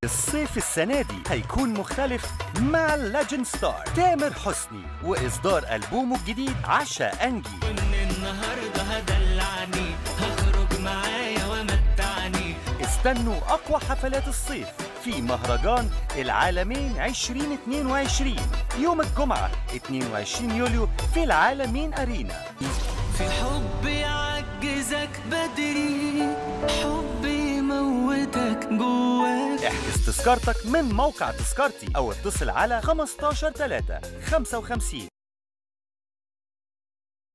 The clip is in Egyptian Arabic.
الصيف السنة دي هيكون مختلف مع الليجند ستار تامر حسني وإصدار ألبومه الجديد عشا أنجي من النهارده هدلعني هخرج معايا ومتعني استنوا أقوى حفلات الصيف في مهرجان العالمين 2022 يوم الجمعة 22 يوليو في العالمين أرينا في حب يعجزك بدري حب يموتك جواك احجز تذكرتك من موقع تذكرتي أو اتصل على 15 3 55